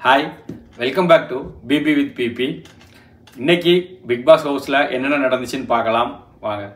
hi welcome back to BB with BB இன்னைக்கு Bigg Boss ஹவுஸில் என்னென்ன நடந்துச்சுன்னு பார்க்கலாம் வாங்க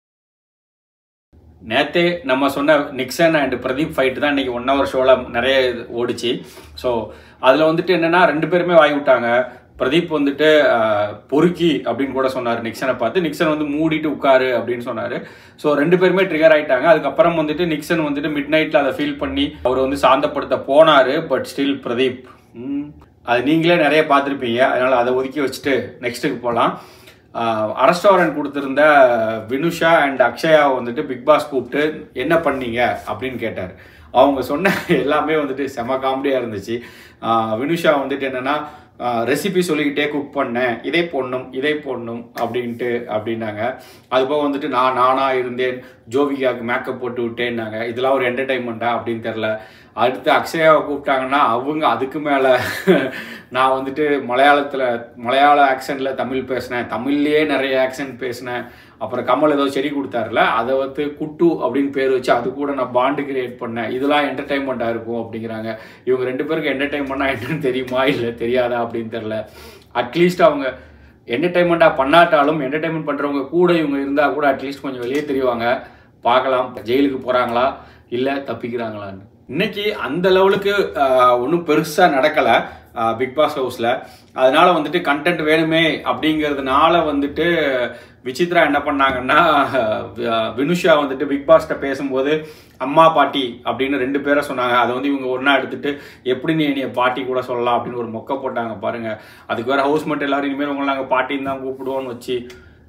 நேத்தே நம்ம சொன்ன நிக்சன் அண்ட் பிரதீப் ஃபைட் தான் இன்னைக்கு ஒன் ஹவர் ஷோவில் நிறைய இது ஓடிச்சு ஸோ அதில் வந்துட்டு என்னென்னா ரெண்டு பேருமே வாங்கி விட்டாங்க பிரதீப் வந்துட்டு ஆஹ், பொறுக்கி அப்படின்னு கூட சொன்னார் நிக்சனை பார்த்து நிக்சன் வந்து மூடிட்டு உட்காரு அப்படின்னு சொன்னார் ஸோ ரெண்டு பேருமே ட்ரிகர் ஆயிட்டாங்க அதுக்கப்புறம் வந்துட்டு நிக்சன் வந்துட்டு மிட் நைட்டில் அதை ஃபீல் பண்ணி அவர் வந்து சாந்தப்படுத்த போனார் பட் ஸ்டில் பிரதீப் ம், அது நீங்களே நிறைய பார்த்துருப்பீங்க அதனால் அதை ஒதுக்கி வச்சுட்டு நெக்ஸ்ட்டுக்கு போகலாம் அரஸ்ட் வாரண்ட் கொடுத்துருந்த வினுஷா அண்ட் அக்ஷயா வந்துட்டு பிக் பாஸ் கூப்பிட்டு என்ன பண்ணீங்க அப்படின்னு கேட்டார் அவங்க சொன்ன எல்லாமே வந்துட்டு செம காமெடியாக இருந்துச்சு ஆஹ் வினுஷா வந்துட்டு என்னன்னா ரெசிபி சொல்லிக்கிட்டே குக் பண்ணேன் இதை போடணும் இதை போடணும் அப்படின்ட்டு அப்படின்னாங்க அதுபோக வந்துட்டு நான் நானா இருந்தேன் ஜோவிகாவுக்கு மேக்கப் போட்டு விட்டேன்னாங்க இதெல்லாம் ஒரு என்டர்டைன்மெண்ட்டா அப்படின்னு தெரில அடுத்து அக்ஷயாவை கூப்பிட்டாங்கன்னா அவங்க அதுக்கு மேலே நான் வந்துட்டு மலையாளத்தில் மலையாள ஆக்சென்ட்டில் தமிழ் பேசினேன் தமிழ்லேயே நிறைய ஆக்சென்ட் பேசினேன் அப்புறம் கமல் ஏதோ செடி கொடுத்தாருல அதை வந்து குட்டு அப்படின்னு பேர் வச்சு அது கூட நான் பாண்டு கிரியேட் பண்ணேன் இதெல்லாம் என்டர்டைன்மெண்ட்டாக இருக்கும் அப்படிங்கிறாங்க இவங்க ரெண்டு பேருக்கு என்டர்டைன்மெண்ட்னா என்னன்னு தெரியுமா இல்லை தெரியாதா அப்படின்னு தெரில அட்லீஸ்ட் அவங்க என்டர்டைன்மெண்ட்டாக பண்ணாட்டாலும் என்டர்டைன்மெண்ட் பண்ணுறவங்க கூட இவங்க இருந்தால் கூட அட்லீஸ்ட் கொஞ்சம் வெளியே தெரிவாங்க பார்க்கலாம் ஜெயிலுக்கு போகிறாங்களா இல்லை தப்பிக்கிறாங்களான்னு இன்னைக்கு அந்த லெவலுக்கு ஒன்றும் பெருசாக நடக்கலை பிக் பாஸ் ஹவுஸில் அதனால வந்துட்டு கண்டென்ட் வேணுமே அப்படிங்கிறதுனால வந்துட்டு விசித்ரா என்ன பண்ணாங்கன்னா அஹ், வினுஷா வந்துட்டு பிக் பாஸ்கிட்ட பேசும்போது அம்மா பாட்டி அப்படின்னு ரெண்டு பேரை சொன்னாங்க அதை வந்து இவங்க ஒன்றா எடுத்துட்டு எப்படி நீ என்னைய பாட்டி கூட சொல்லலாம் அப்படின்னு ஒரு மொக்க போட்டாங்க பாருங்க அதுக்கு வேற ஹவுஸ் மட்டும் எல்லாரும் இனிமேல் உங்களை நாங்கள் பாட்டின்னு தான் கூப்பிடுவோம்னு வச்சு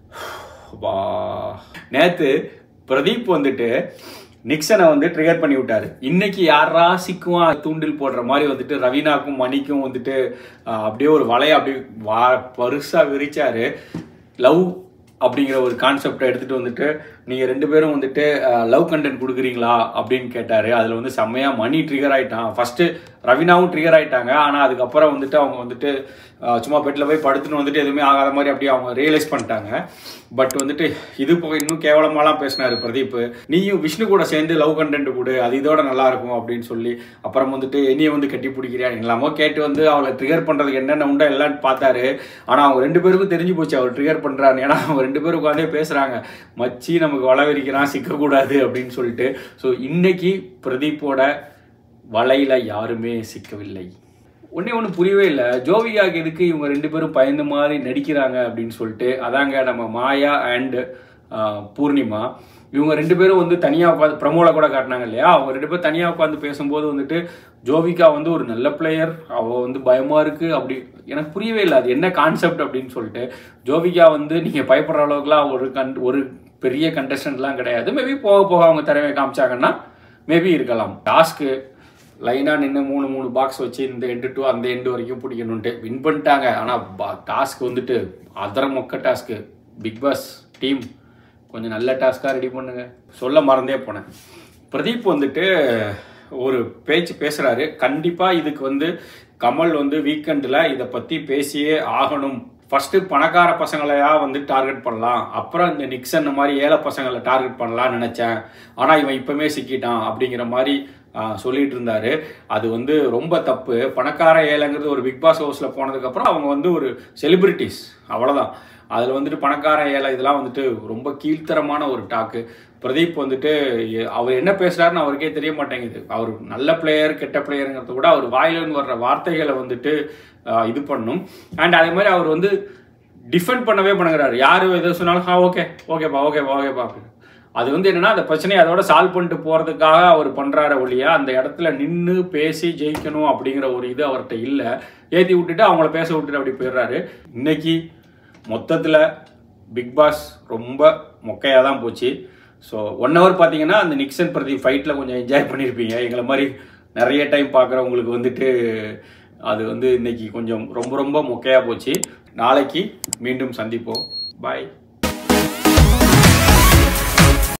வா நேத்து பிரதீப் வந்துட்டு நிக்சனை வந்து ட்ரிகர் பண்ணி விட்டாரு இன்னைக்கு யாரா சிக்குவான் தூண்டில் போடுற மாதிரி வந்துட்டு ரவீனாக்கும் மணிக்கும் வந்துட்டு ஆஹ், அப்படியே ஒரு வலையை அப்படியே வா பருசா விரிச்சாரு லவ் அப்படிங்கிற ஒரு கான்செப்டை எடுத்துட்டு வந்துட்டு நீங்க ரெண்டு பேரும் வந்துட்டு லவ் கண்டென்ட் கொடுக்குறீங்களா அப்படின்னு கேட்டாரு அதுல வந்து செம்மையா மணி ட்ரிகர் ஆயிட்டான் ஃபர்ஸ்ட் ரவீனாவும் ட்ரிகர் ஆயிட்டாங்க ஆனா அதுக்கப்புறம் வந்துட்டு அவங்க வந்துட்டு ஆஹ், சும்மா பெட்ல போய் படுத்துன்னு வந்துட்டு எதுவுமே ஆகாத மாதிரி அப்படியே அவங்க ரியலைஸ் பண்ணிட்டாங்க பட் வந்துட்டு இது போக இன்னும் கேவலமாலாம் பேசினாரு பிரதீப் நீயும் விஷ்ணு கூட சேர்ந்து லவ் கண்டென்ட் கொடு அது இதோட நல்லா இருக்கும் அப்படின்னு சொல்லி அப்புறம் வந்துட்டு என்னைய வந்து கட்டி பிடிக்கிறியா எல்லாமோ கேட்டு வந்து அவளை ட்ரிகர் பண்றதுக்கு என்னென்ன உண்டோ எல்லாம் பார்த்தாரு ஆனா அவங்க ரெண்டு பேருக்கும் தெரிஞ்சு போச்சு அவர் ட்ரிகர் பண்றாரு ஏன்னா அவங்க ரெண்டு பேரும் உட்காந்தே பேசுறாங்க மச்சி நமக்கு வளவிரிக்கிறான் சிக்கக்கூடாது அப்படின்னு சொல்லிட்டு ஸோ இன்னைக்கு பிரதீப்போட வலையில யாருமே சிக்கவில்லை ஒண்ணே ஒன்று புரியவே இல்லை ஜோவிகாக்கு எதுக்கு இவங்க ரெண்டு பேரும் பயந்த மாதிரி நடிக்கிறாங்க அப்படின்னு சொல்லிட்டு அதாங்க நம்ம மாயா அண்ட் பூர்ணிமா இவங்க ரெண்டு பேரும் வந்து தனியாக உட்காந்து ப்ரமோல கூட காட்டினாங்க இல்லையா அவங்க ரெண்டு பேரும் தனியாக உட்காந்து பேசும்போது வந்துட்டு ஜோவிகா வந்து ஒரு நல்ல பிளேயர் அவள் வந்து பயமாக இருக்குது அப்படி எனக்கு புரியவே இல்லை அது என்ன கான்செப்ட் அப்படின்னு சொல்லிட்டு ஜோவிகா வந்து நீங்கள் பயப்படுற அளவுக்குலாம் ஒரு கன் ஒரு பெரிய கண்டஸ்டன்ட்லாம் கிடையாது மேபி போக போக அவங்க திறமை காமிச்சாங்கன்னா மேபி இருக்கலாம் டாஸ்க்கு லைனாக நின்று மூணு மூணு பாக்ஸ் வச்சு இந்த எண்டு டு அந்த எண்டு வரைக்கும் பிடிக்கணுன்ட்டு வின் பண்ணிட்டாங்க ஆனால் டாஸ்க் வந்துட்டு அதர மொக்க டாஸ்க்கு பிக் பாஸ் டீம் கொஞ்சம் நல்ல டாஸ்க்காக ரெடி பண்ணுங்க சொல்ல மறந்தே போனேன் பிரதீப் வந்துட்டு ஒரு பேச்சு பேசுகிறாரு கண்டிப்பாக இதுக்கு வந்து கமல் வந்து வீக்கெண்டில் இதை பற்றி பேசியே ஆகணும் ஃபர்ஸ்ட்டு பணக்கார பசங்களையா வந்து டார்கெட் பண்ணலாம் அப்புறம் இந்த நிக்சன் மாதிரி ஏழை பசங்களை டார்கெட் பண்ணலாம்னு நினச்சேன் ஆனால் இவன் இப்போமே சிக்கிட்டான் அப்படிங்கிற மாதிரி ஆ, சொல்லிட்டு இருந்தாரு அது வந்து ரொம்ப தப்பு பணக்கார ஏழைங்கிறது ஒரு பிக் பாஸ் ஹவுஸில் போனதுக்கப்புறம் அவங்க வந்து ஒரு செலிபிரிட்டிஸ் அவ்வளோதான் அதில் வந்துட்டு பணக்கார ஏழை இதெல்லாம் வந்துட்டு ரொம்ப கீழ்த்தரமான ஒரு டாக்கு பிரதீப் வந்துட்டு எ- அவர் என்ன பேசுறாருன்னு அவருக்கே தெரிய மாட்டேங்குது அவர் நல்ல பிளேயர் கெட்ட பிளேயருங்கிறத விட அவர் வாயிலிருந்து வர்ற வார்த்தைகளை வந்துட்டு ஆ, இது பண்ணும் அண்ட் அதே மாதிரி அவர் வந்து டிஃபெண்ட் பண்ணவே பண்ணுறாரு யார் எதை சொன்னாலும் ஆ ஓகே ஓகேப்பா ஓகேப்பா ஓகேப்பா அப்படின்னு அது வந்து என்னன்னா அந்த பிரச்சனையை அதோட சால்வ் பண்ணிட்டு போறதுக்காக அவர் பண்றாரு ஒழியா அந்த இடத்துல நின்று பேசி ஜெயிக்கணும் அப்படிங்கிற ஒரு இது அவர்கிட்ட இல்லை ஏத்தி விட்டுட்டு அவங்கள பேச விட்டுட்டு அப்படி போயிடுறாரு இன்னைக்கு மொத்தத்தில் பிக் பாஸ் ரொம்ப மொக்கையாக தான் போச்சு ஸோ ஒன் ஹவர் பார்த்தீங்கன்னா அந்த நிக்சன் பிரதி ஃபைட்டில் கொஞ்சம் என்ஜாய் பண்ணியிருப்பீங்க எங்களை மாதிரி நிறைய டைம் பார்க்குறவங்களுக்கு வந்துட்டு அது வந்து இன்னைக்கு கொஞ்சம் ரொம்ப ரொம்ப மொக்கையாக போச்சு நாளைக்கு மீண்டும் சந்திப்போம் பாய்